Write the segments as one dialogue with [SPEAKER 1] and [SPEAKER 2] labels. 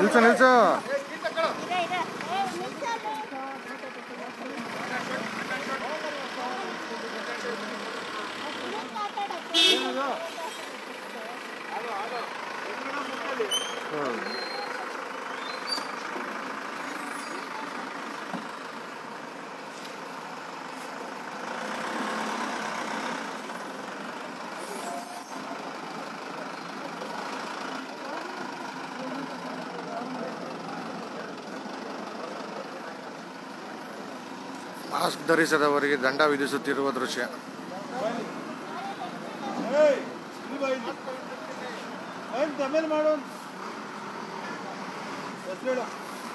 [SPEAKER 1] ನಿಲ್ಸು ನಿಲ್ಸು
[SPEAKER 2] ಇದೆ ಇದೆ ಏ ನಿಲ್ಸಲ್ಲಿ. ಅಷ್ಟೊಂದು ಮಾತಾಡಕ್ಕೆ.
[SPEAKER 1] ಮಾಸ್ಕ್ ಧರಿಸದವರಿಗೆ ದಂಡ ವಿಧಿಸುತ್ತಿರುವ ದೃಶ್ಯ
[SPEAKER 3] ತಮಿಳ್ ಮಾಡು ಹೇಳು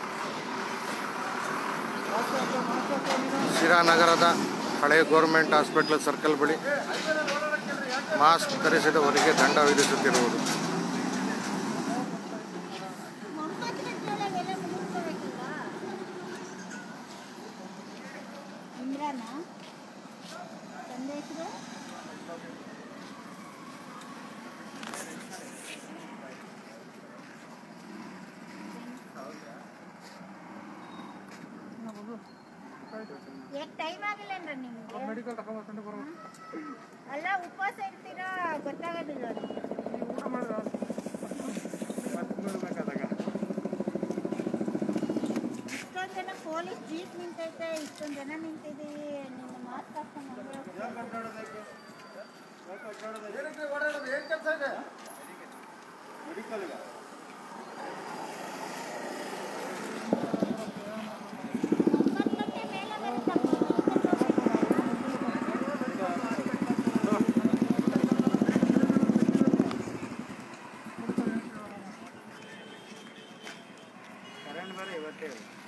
[SPEAKER 1] ಶಿರಾನಗರದ ಹಳೆಯ ಗೌರ್ಮೆಂಟ್ ಹಾಸ್ಪಿಟಲ್ ಸರ್ಕಲ್ ಬಳಿ ಮಾಸ್ಕ್ ಧರಿಸಿದವರಿಗೆ ದಂಡ ವಿಧಿಸುತ್ತಿರುವುದು
[SPEAKER 2] ಒಂಬತ್ತು ಗಂಟೆಯೊಳಗೆಲ್ಲ ಮುಗಿಸ್ಕೋಬೇಕಲ್ಲ ಇಂದ್ರಾನ ತಂದೆ ಹೆಸರು ಯಾಕೆ ಟೈಮ್ ಆಗಿಲ್ಲೇನ್ರ ನಿಮ್ಗೆ
[SPEAKER 3] ಮೆಡಿಕಲ್ ತಗೊಂಡ್ಬರ್ಕೊಂಡು ಬರ್ಬೇಕು
[SPEAKER 2] ಅಲ್ಲ ಉಪವಾಸ ಇರ್ತೀರಾ ಗೊತ್ತಾಗೋದಿಲ್ಲ ಅದು.
[SPEAKER 3] ನೀವು ಊಟ ಮಾಡಿದ್ರೆ ಬೇಕಾದಾಗ
[SPEAKER 2] ಇಷ್ಟೊಂದು ಜನ ಪೊಲೀಸ್ ಜೀಪ್ ನಿಂತೈತೆ ಇಷ್ಟೊಂದು ಜನ ನಿಂತಿದ್ದೀವಿ ನಿಮ್ಮ ಮಾಸ್ಕ್ ಹಾಕೊಂಡು
[SPEAKER 3] ಮೆಡಿಕಲ್ಗೆ
[SPEAKER 2] ಒಂಬತ್ತು ಗಂಟೆ ಮೇಲೆ
[SPEAKER 3] ಕರೆಂಟ್ ಬೇರೆ ಇವತ್ತೇ ಇಲ್ಲ